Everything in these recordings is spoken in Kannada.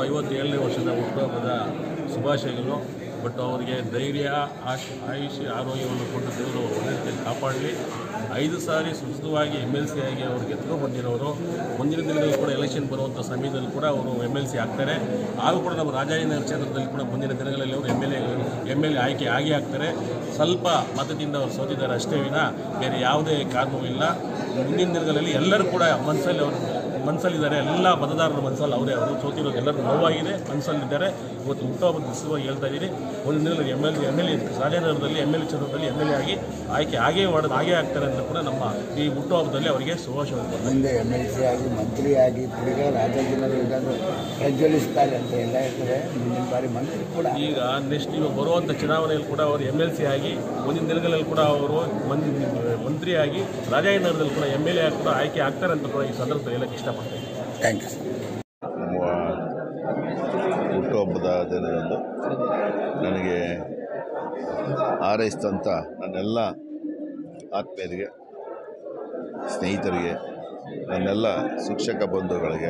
ಐವತ್ತೇಳನೇ ವರ್ಷದ ಹುಟ್ಟುಹಬ್ಬದ ಶುಭಾಶಯಗಳು ಬಟ್ ಅವರಿಗೆ ಧೈರ್ಯ ಆಶ್ ಆಯುಷ್ಯ ಆರೋಗ್ಯವನ್ನು ಕೊಟ್ಟು ದೇವರು ಅವ್ರ ಒಳ್ಳೆ ರೀತಿಯಲ್ಲಿ ಕಾಪಾಡಲಿ ಐದು ಸಾರಿ ಸುಸ್ಥಿರವಾಗಿ ಎಮ್ ಎಲ್ ಸಿ ಆಗಿ ಅವ್ರು ಗೆದ್ಕೊಂಡು ಬಂದಿರೋರು ಮುಂದಿನ ದಿನದಲ್ಲಿ ಕೂಡ ಎಲೆಕ್ಷನ್ ಬರುವಂಥ ಸಮಯದಲ್ಲಿ ಕೂಡ ಅವರು ಎಮ್ ಎಲ್ ಸಿ ಆಗ್ತಾರೆ ಆಗ ಕೂಡ ನಮ್ಮ ರಾಜಾಜಿನಗರ ಕ್ಷೇತ್ರದಲ್ಲಿ ಕೂಡ ಮುಂದಿನ ದಿನಗಳಲ್ಲಿ ಅವರು M L A M L A ಆಯ್ಕೆ ಆಗೇ ಆಗ್ತಾರೆ ಸ್ವಲ್ಪ ಮತದಿಂದ ಅವರು ಸೋತಿದ್ದಾರೆ ಅಷ್ಟೇ ವಿನ ಬೇರೆ ಯಾವುದೇ ಕಾರಣವೂ ಇಲ್ಲ ಮುಂದಿನ ದಿನಗಳಲ್ಲಿ ಎಲ್ಲರೂ ಕೂಡ ಮನಸ್ಸಲ್ಲಿ ಅವರು ಮನಸ್ಸಲ್ಲಿದ್ದಾರೆ ಎಲ್ಲ ಮತದಾರರ ಮನಸ್ಸಲ್ಲಿ ಅವರೇ ಅವರು ಸೋತಿರೋದು ಎಲ್ಲರಿಗೂ ನೋವಾಗಿದೆ ಮನಸ್ಸಲ್ಲಿದ್ದಾರೆ ಇವತ್ತು ಹುಟ್ಟುಹಬ್ಬದ ದಿವಸವಾಗಿ ಹೇಳ್ತಾ ಇದ್ದೀನಿ ಒಂದು ದಿನದಲ್ಲಿ M L M L A ರಾಜನಗರದಲ್ಲಿ ಎಮ್ ಎಲ್ ಎ ಕ್ಷೇತ್ರದಲ್ಲಿ ಎಮ್ ಎಲ್ ಎ ಆಗಿ ಆಯ್ಕೆ ಆಗೇ ಮಾಡೋದು ಆಗೇ ಆಗ್ತಾರೆ ಅಂತ ಕೂಡ ನಮ್ಮ ಈ ಹುಟ್ಟುಹಬ್ಬದಲ್ಲಿ ಅವರಿಗೆ ಶುಭಾಶಯ ಮುಂದೆ ಎಮ್ ಎಲ್ ಸಿ ಆಗಿ ಮಂತ್ರಿ ಆಗಿ ತಿರ್ಗಾ ರಾಜಕೀಯದಲ್ಲಿ ಪ್ರಜ್ವಲಿಸ್ತಾರೆ ಅಂತ ಎಲ್ಲ ಹೇಳ್ತಾರೆ ಮುಂದಿನ ಬಾರಿ ಮಂತ್ರಿ ಕೂಡ ಈಗ ನೆಕ್ಸ್ಟ್ ಈಗ ಬರುವಂಥ ಚುನಾವಣೆಯಲ್ಲಿ ಕೂಡ ಅವರು ಎಮ್ ಎಲ್ ಸಿ ಆಗಿ ಮುಂದಿನ ದಿನಗಳಲ್ಲಿ ಕೂಡ ಅವರು ಮಂತ್ರಿ ಮಂತ್ರಿಯಾಗಿ ರಾಜಾಜಿನಗರದಲ್ಲಿ ಕೂಡ ಎಮ್ ಎಲ್ ಎ ಕೂಡ ಆಯ್ಕೆ ಆಗ್ತಾರೆ ಅಂತ ಕೂಡ ಈ ಸಂದರ್ಭದಲ್ಲಿ ಹೇಳಕ್ಕೆ ಇಷ್ಟಪಡ್ತೀನಿ ಥ್ಯಾಂಕ್ ಯು ನಮ್ಮ ಹುಟ್ಟುಹಬ್ಬದ ದಿನದಂದು ನನಗೆ ಹಾರೈಸಿದಂಥ ನನ್ನೆಲ್ಲ ಆತ್ಮೀಯರಿಗೆ ಸ್ನೇಹಿತರಿಗೆ ನನ್ನೆಲ್ಲ ಶಿಕ್ಷಕ ಬಂಧುಗಳಿಗೆ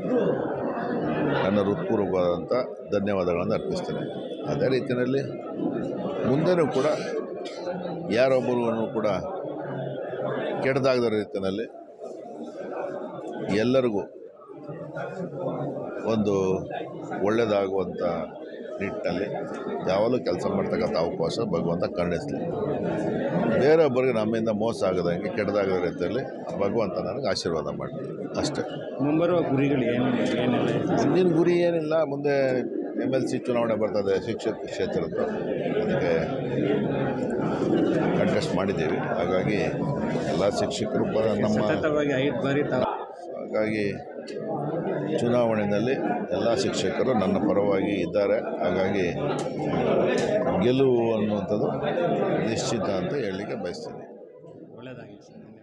ನನ್ನ ಹೃತ್ಪೂರ್ವಕವಾದಂಥ ಧನ್ಯವಾದಗಳನ್ನು ಅರ್ಪಿಸ್ತೇನೆ ಅದೇ ರೀತಿಯಲ್ಲಿ ಮುಂದೆನೂ ಕೂಡ ಯಾರೊಬ್ಬರೂ ಕೂಡ ಕೆಟ್ಟದಾಗದ ರೀತಿಯಲ್ಲಿ ಎಲ್ಲರಿಗೂ ಒಂದು ಒಳ್ಳೆಯದಾಗುವಂಥ ನಿಟ್ಟಿನಲ್ಲಿ ಯಾವಾಗಲೂ ಕೆಲಸ ಮಾಡ್ತಕ್ಕಂಥ ಅವಕಾಶ ಭಗವಂತ ಕರುಣಿಸಲಿ ಬೇರೊಬ್ಬರಿಗೆ ನಮ್ಮಿಂದ ಮೋಸ ಆಗದಂಗೆ ಕೆಟ್ಟದಾಗದ ರೀತಿಯಲ್ಲಿ ಭಗವಂತ ನನಗೆ ಆಶೀರ್ವಾದ ಮಾಡಲಿ ಅಷ್ಟೇ ಮುಂಬರುವ ಗುರಿಗಳು ಏನು ಏನಿಲ್ಲ ಮುಂದಿನ ಗುರಿ ಏನಿಲ್ಲ ಮುಂದೆ ಎಮ್ ಎಲ್ ಸಿ ಚುನಾವಣೆ ಬರ್ತದೆ ಶಿಕ್ಷಕ ಕ್ಷೇತ್ರದ್ದು ಅದಕ್ಕೆ ಕಂಟೆಸ್ಟ್ ಮಾಡಿದ್ದೀವಿ ಹಾಗಾಗಿ ಎಲ್ಲ ಶಿಕ್ಷಕರು ಬ ನಮ್ಮ ಸತತವಾಗಿ ಐದು ಬಾರಿ ತಾವು ಹಾಗಾಗಿ ಚುನಾವಣೆಯಲ್ಲಿ ಎಲ್ಲ ಶಿಕ್ಷಕರು ನನ್ನ ಪರವಾಗಿ ಇದ್ದಾರೆ ಹಾಗಾಗಿ ಗೆಲುವು ಅನ್ನುವಂಥದ್ದು ನಿಶ್ಚಿತ ಅಂತ ಹೇಳಲಿಕ್ಕೆ ಬಯಸ್ತೀನಿ ಒಳ್ಳೆಯದಾಗಿ ಸರ್